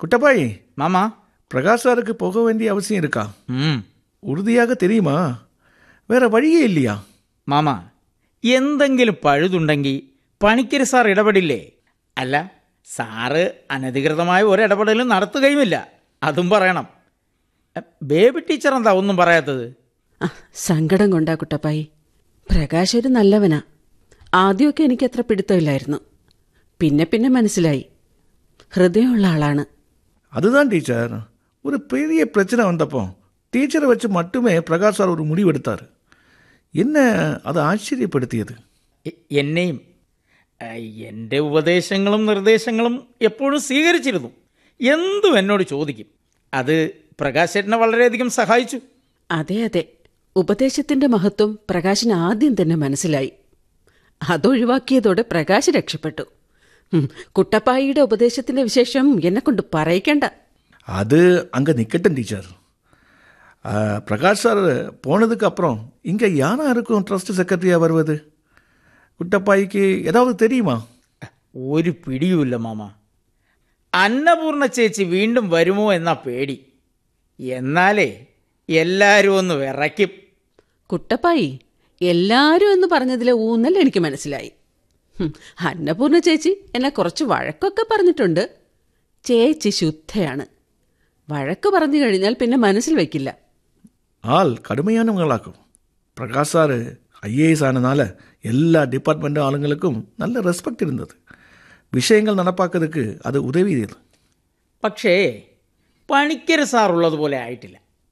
குட்டப்பாய் மாமா பிரகாஷ் சாருக்கு போக வேண்டிய அவசியம் இருக்கா ம் உறுதியாக தெரியுமா வேற വഴിയേ ഇല്ലയാ മാമ എന്തെങ്കിലും പഴുതുണ്ടെങ്കിൽ പണിക്കര് സാർ ഇടപെടില്ലേ അല്ല സാറ് അനധികൃതമായ ഒരു ഇടപെടലും നടത്തുകയുമില്ല അതും പറയണം എ, ബേബി ടീച്ചർ എന്താ ഒന്നും പറയാത്തത് ആ, സങ്കടം കൊണ്ടാ കുട്ടപ്പായി പ്രകാശ് ഒരു നല്ലവനാ ആദ്യമൊക്കെ എനിക്ക് അത്ര പിടുത്തമില്ലായിരുന്നു പിന്നെ പിന്നെ മനസ്സിലായി ഹൃദയമുള്ള ആളാണ് அதுதான் டீச்சர் ஒரு பெரிய பிரச்சனை வந்தப்போ டீச்சரை வச்சு மட்டுமே பிரகாஷ் சார் ஒரு முடிவெடுத்தார் என்ன அது ஆச்சரியப்படுத்தியது എ- എന്നെയും എ, എൻ്റെ ഉപദേശങ്ങളും നിർദ്ദേശങ്ങളും എപ്പോഴും സ്വീകരിച്ചിരുന്നു എന്തും എന്നോട് ചോദിക്കും അത് പ്രകാശേട്ടനെ വളരെയധികം സഹായിച്ചു അതെ അതെ ഉപദേശത്തിന്റെ മഹത്വം പ്രകാശിന് ആദ്യം തന്നെ മനസ്സിലായി അതൊഴിവാക്കിയതോടെ പ്രകാശ് രക്ഷപ്പെട്ടു ഉം, കുട്ടപ്പായിയുടെ ഉപദേശത്തിന്റെ വിശേഷം എന്നെ കൊണ്ട് പറയിക്കണ്ട அது அங்கே நிற்கட்டும் டீச்சர் ஆ, பிரகாஷ் சார் போனதுக்கு அப்புறம் இங்கே யாரா இருக்கும் ட்ரஸ்ட் செக்ரட்டரியாக வருவது குட்டப்பாய்க்கு ஏதாவது தெரியுமா ഒരു പിടിയുമില്ല മാമ അന്നപൂർണ ചേച്ചി വീണ്ടും വരുമോ എന്നാ പേടി എന്നാലേ എല്ലാവരും ഒന്ന് വിറയ്ക്കും കുട്ടപ്പായി എല്ലാരും എന്ന് പറഞ്ഞതിലെ ഊന്നൽ എനിക്ക് മനസ്സിലായി ഹും, അന്നപൂർണ ചേച്ചി എന്നെ കുറച്ച് വഴക്കൊക്കെ പറഞ്ഞിട്ടുണ്ട് ചേച്ചി ശുദ്ധയാണ് വഴക്ക് പറഞ്ഞു കഴിഞ്ഞാൽ പിന്നെ മനസ്സിൽ വയ്ക്കില്ല ஆள் கடுமையானவங்களாக்கும் பிரகாஷ் சார் ஐஏஎஸ் ஆனதுனால எல்லா டிபார்ட்மெண்ட் ஆளுங்களுக்கும் நல்ல ரெஸ்பெக்ட் இருந்தது விஷயங்கள் நடப்பாக்கிறதுக்கு அது உதவி ചെയ്തു പക്ഷേ പണിക്കര് സാർ ഉള്ളതുപോലെ ആയിട്ടില്ല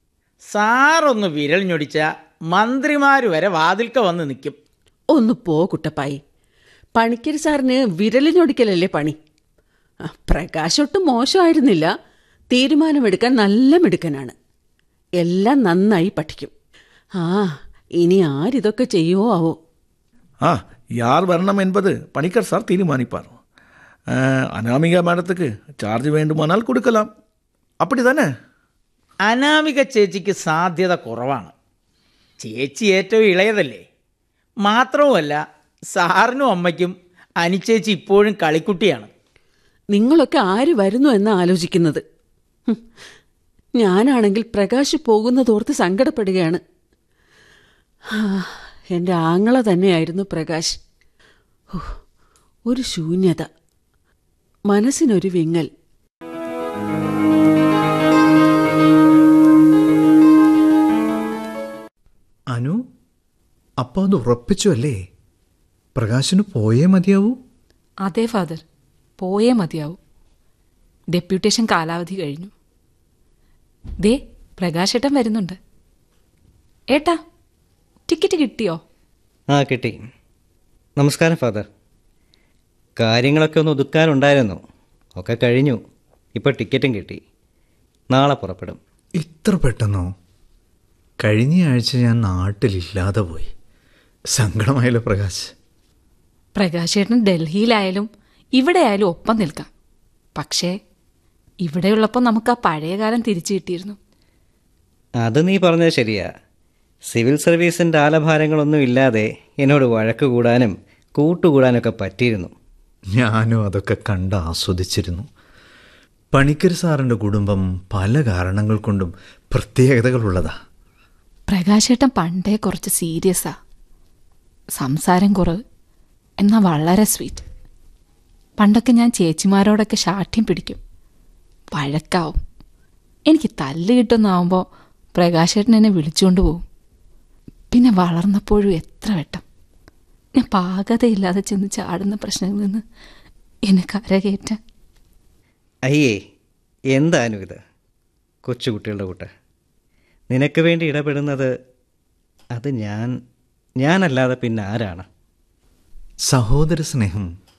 സാറൊന്ന് വിരൽ ഞൊടിച്ച മന്ത്രിമാർ വരെ വാതിൽക്ക വന്ന് നിൽക്കും ഒന്ന് പോ കുട്ടപ്പായി പണിക്കര് സാറിന് വിരലിനൊടിക്കലല്ലേ പണി ആ, പ്രകാശ് ഒട്ടും മോശമായിരുന്നില്ല തീരുമാനമെടുക്കാൻ നല്ല മിടുക്കനാണ് എല്ലാം നന്നായി പഠിക്കും ആ ഇനി ആരിതൊക്കെ ചെയ്യുമോ ആവോ ஆ யார் வரணும் என்பது பணிக்கர் சார் தீர்மானிப்பார் ஆ, அனாமிகா மேடத்துக்கு சார்ஜ் வேண்டுமானால் கொடுக்கலாம் அப்படி தானே അനാമിക ചേച്ചിക്ക് സാധ്യത കുറവാണ് ചേച്ചി ഏറ്റവും ഇളയതല്ലേ മാത്രവുമല്ല സാറിനും അമ്മയ്ക്കും അനിച്ചേച്ചി ഇപ്പോഴും കളിക്കുട്ടിയാണ് നിങ്ങളൊക്കെ ആര് വരുന്നു എന്ന് ആലോചിക്കുന്നത് ഹും, ഞാനാണെങ്കിൽ പ്രകാശ് പോകുന്നതോർത്ത് സങ്കടപ്പെടുകയാണ് ആ, എൻ്റെ ആങ്ങള തന്നെയായിരുന്നു പ്രകാശ് ഹോ, ഒരു ശൂന്യത മനസ്സിനൊരു വിങ്ങൽ അനു അപ്പോൾ അത് ഉറപ്പിച്ചു അല്ലേ പ്രകാശിന് പോയേ മതിയാവൂ അതെ ഫാദർ പോയേ മതിയാവും ഡെപ്യൂട്ടേഷൻ കാലാവധി കഴിഞ്ഞു ദേ പ്രകാശേട്ടൻ വരുന്നുണ്ട് ഏട്ടാ ടിക്കറ്റ് കിട്ടിയോ ആ കിട്ടി നമസ്കാരം ഫാദർ കാര്യങ്ങളൊക്കെ ഒന്ന് ഒതുക്കാനുണ്ടായിരുന്നു ഒക്കെ കഴിഞ്ഞു ഇപ്പോൾ ടിക്കറ്റും കിട്ടി നാളെ പുറപ്പെടും ഇത്ര പെട്ടെന്നോ കഴിഞ്ഞ ആഴ്ച ഞാൻ നാട്ടിലില്ലാതെ പോയി സങ്കടമായല്ലോ പ്രകാശ് പ്രകാശേട്ടൻ ഡൽഹിയിലായാലും ഇവിടെ ആയാലും ഒപ്പം നിൽക്കാം പക്ഷേ ഇവിടെയുള്ളപ്പോൾ നമുക്ക് ആ പഴയ കാലം തിരിച്ചു കിട്ടിയിരുന്നു അത് നീ പറഞ്ഞത് ശരിയാ സിവിൽ സർവീസിൻ്റെ ആലഭാരങ്ങളൊന്നും ഇല്ലാതെ എന്നോട് വഴക്ക് കൂടാനും കൂട്ടുകൂടാനൊക്കെ പറ്റിയിരുന്നു ഞാനും അതൊക്കെ കണ്ട് ആസ്വദിച്ചിരുന്നു പണിക്കർ സാറിൻ്റെ കുടുംബം പല കാരണങ്ങൾ കൊണ്ടും പ്രത്യേകതകളുള്ളതാ പ്രകാശേട്ടൻ പണ്ടേ കുറച്ച് സീരിയസാ സംസാരം കുറവ് എന്നാൽ വളരെ സ്വീറ്റ് പണ്ടൊക്കെ ഞാൻ ചേച്ചിമാരോടൊക്കെ ശാഠ്യം പിടിക്കും വഴക്കാവും എനിക്ക് തല്ല് കിട്ടുന്നാവുമ്പോൾ പ്രകാശേട്ടൻ എന്നെ വിളിച്ചുകൊണ്ട് പോവും പിന്നെ വളർന്നപ്പോഴും എത്ര വട്ടം ഞാൻ പാകതയില്ലാതെ ചെന്ന് ചാടുന്ന പ്രശ്നങ്ങളിൽ നിന്ന് എന്നെ കരകയറ്റാൻ അയ്യേ എന്താനും ഇത് കൊച്ചുകുട്ടികളുടെ കൂട്ട് നിനക്ക് വേണ്ടി ഇടപെടുന്നത് അത് ഞാൻ ഞാനല്ലാതെ പിന്നെ ആരാണ് സഹോദര സ്നേഹം